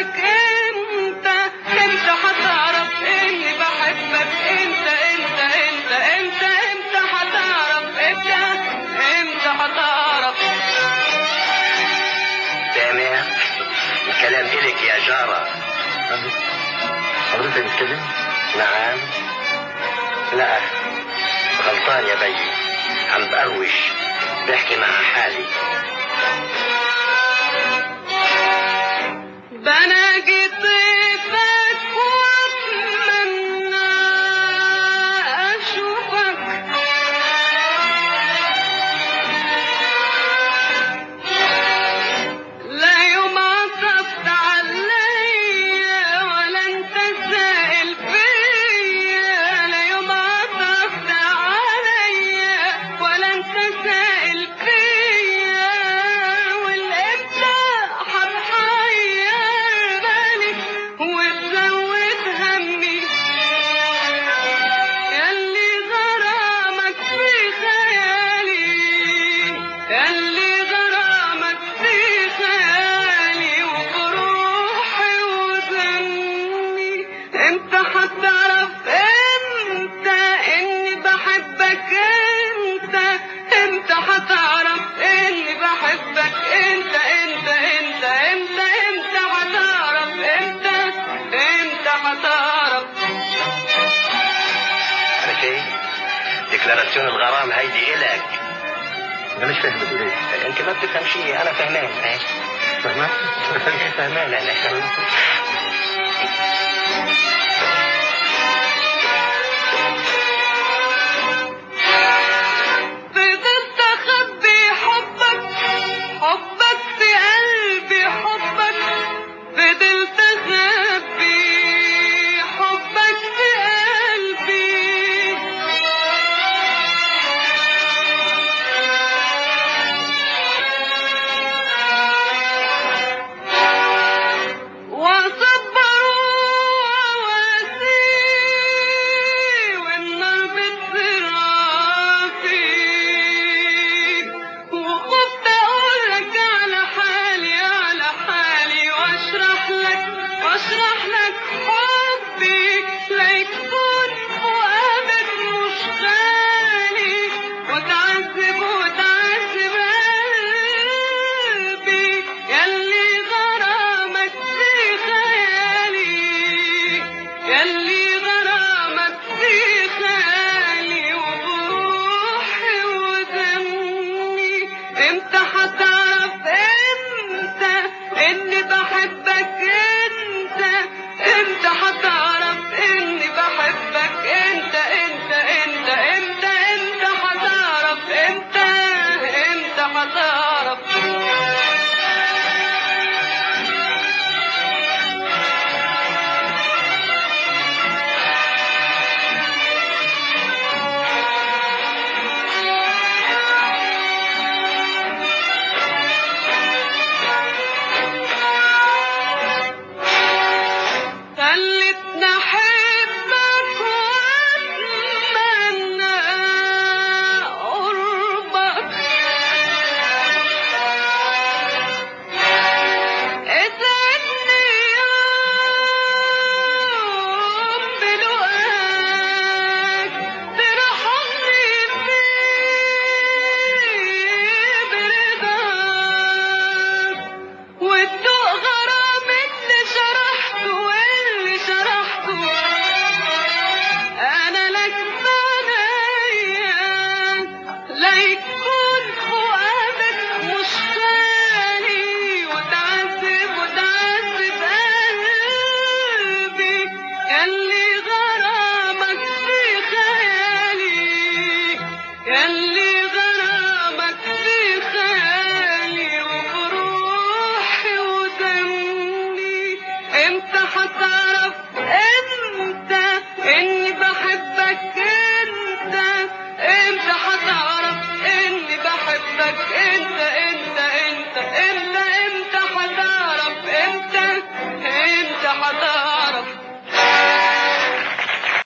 بحبك انت انت هتعرف اني بحبك انت انت انت انت انت هتعرف انت انت هتعرف سامع الكلام إلك يا جارة حضرتك بتتكلم؟ نعم لا غلطان يا بي عم بقروش بحكي مع حالي بناجي طيفك واتمنى اشوفك لا يوم عطفت عليا ولا انت سائل فيا لا يوم عطفت عليا ولا انت سائل فيا والامتى هتحير بالي وتزود همي ياللي غرامك في خيالي ياللي غرامك في خيالي وبروحي وذني انت هتعرف انت اني بحبك انت انت هتعرف اني بحبك انت انت انت انت انت هتعرف انت انت هتعرف عرفتي ديكلاراسيون الغرام هيدي إلك انا مش فاهم بتقول ايه انت ما بتفهم شيء انا فهمان إيه؟ فاهمة؟ فهمان انا فضلت اخبي حبك حبك في قلبي حبك فضلت اخبي حبك في قلبي واصبر واسي والنار بتصير فيك وخفت اقولك على حالي على حالي واشرح لك واشرح لك حبي ليكون فؤادك مش غالي وتعذب وتعذب قلبي ياللي غرامك في خيالي ياللي غرامك في خيالي وبروحي ودمي امتى هتعرف انت اني بحبك انت امتى هتعرف اني بحبك انت انت انت انت انت هتعرف انت انت هتعرف خلتني احبك واتمنى قربك اسعدني يوم بلقاك ترحمني فيه برضاك والذوق غرام اللي شرحته واللي شرحته انا لك بنايا لا يكون فؤادك مش خالي وتعذب وتعذب قلبي ياللي غرامك في خيالي ياللي غرامك في خيالي وبروحي ودمي امتى هتعرف انت اني بحبك انت امتى هتعرف اني بحبك انت